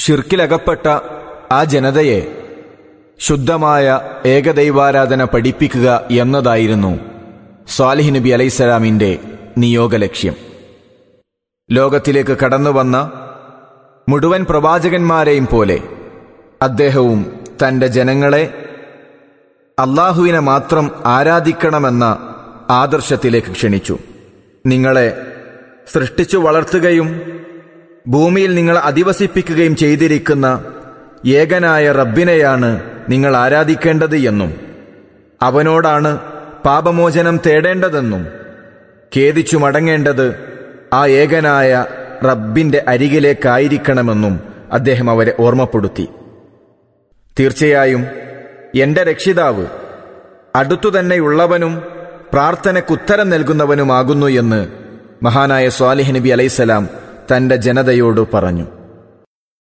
ഷിർക്കിലകപ്പെട്ട ആ ജനതയെ ശുദ്ധമായ ഏകദൈവാരാധന പഠിപ്പിക്കുക എന്നതായിരുന്നു സ്വാലിഹ് നബി അലൈസലാമിൻ്റെ നിയോഗലക്ഷ്യം ലോകത്തിലേക്ക് കടന്നുവന്ന മുഴുവൻ പ്രവാചകന്മാരെയും പോലെ അദ്ദേഹവും തൻ്റെ ജനങ്ങളെ അള്ളാഹുവിനെ മാത്രം ആരാധിക്കണമെന്ന ആദർശത്തിലേക്ക് ക്ഷണിച്ചു നിങ്ങളെ സൃഷ്ടിച്ചു വളർത്തുകയും ഭൂമിയിൽ നിങ്ങൾ അധിവസിപ്പിക്കുകയും ചെയ്തിരിക്കുന്ന ഏകനായ റബ്ബിനെയാണ് നിങ്ങൾ ആരാധിക്കേണ്ടത് എന്നും അവനോടാണ് പാപമോചനം തേടേണ്ടതെന്നും ഖേദിച്ചു മടങ്ങേണ്ടത് ആ ഏകനായ റബ്ബിന്റെ അരികിലേക്കായിരിക്കണമെന്നും അദ്ദേഹം അവരെ ഓർമ്മപ്പെടുത്തി തീർച്ചയായും എന്റെ രക്ഷിതാവ് അടുത്തുതന്നെയുള്ളവനും പ്രാർത്ഥനയ്ക്കുത്തരം നൽകുന്നവനുമാകുന്നു എന്ന് മഹാനായ സ്വാലിഹ് നബി അലൈസലാം തന്റെ ജനതയോട് പറഞ്ഞു